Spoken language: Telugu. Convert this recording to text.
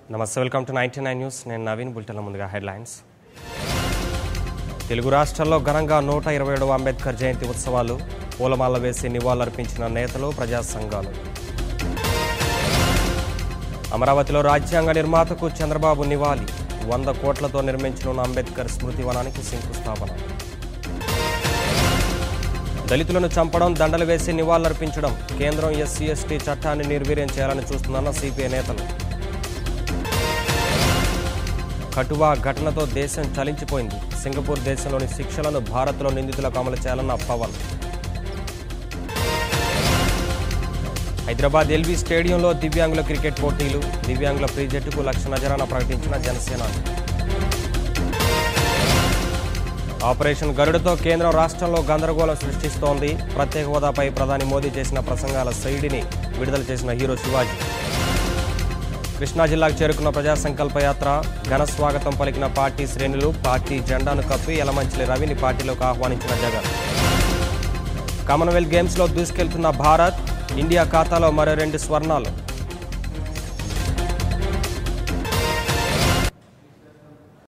నమస్తే welcome to ninety nine news నేను నవీన్ బుల్టెన్ల ముందుగా హెడ్లైన్స్ తెలుగు రాష్ట్రాల్లో ఘనంగా నూట ఇరవై ఏడవ అంబేద్కర్ జయంతి ఉత్సవాలు పూలమాల వేసి నివాళులర్పించిన నేతలు ప్రజా సంఘాలు అమరావతిలో రాజ్యాంగ నిర్మాతకు చంద్రబాబు నివాళి వంద కోట్లతో నిర్మించనున్న అంబేద్కర్ స్మృతి వనానికి శంకుస్థాపన దళితులను చంపడం దండలు వేసి నివాళులర్పించడం కేంద్రం ఎస్సీ ఎస్టీ చట్టాన్ని నిర్వీర్యం చేయాలని చూస్తుందన్న సిపిఐ నేతలు కటువా ఘటనతో దేశం చలించిపోయింది సింగపూర్ దేశంలోని శిక్షలను భారత్లో నిందితులకు అమలు చేయాలన్న పవన్ హైదరాబాద్ ఎల్బీ స్టేడియంలో దివ్యాంగుల క్రికెట్ పోటీలు దివ్యాంగుల ప్రీ జట్టుకు లక్ష నజరాన ప్రకటించిన జనసేన ఆపరేషన్ గరుడుతో కేంద్రం రాష్ట్రంలో గందరగోళం సృష్టిస్తోంది ప్రత్యేక హోదాపై ప్రధాని మోదీ చేసిన ప్రసంగాల సైడిని విడుదల చేసిన హీరో శివాజీ కృష్ణా జిల్లాకు చేరుకున్న ప్రజా సంకల్ప యాత్ర ఘన స్వాగతం పలికిన పార్టీ శ్రేణులు పార్టీ జెండాను కప్పి యలమంచిలి రవిని పార్టీలోకి ఆహ్వానించిన జగన్ కామన్వెల్త్ గేమ్స్లో దూసుకెళ్తున్న భారత్ ఇండియా ఖాతాలో మరో రెండు స్వర్ణాలు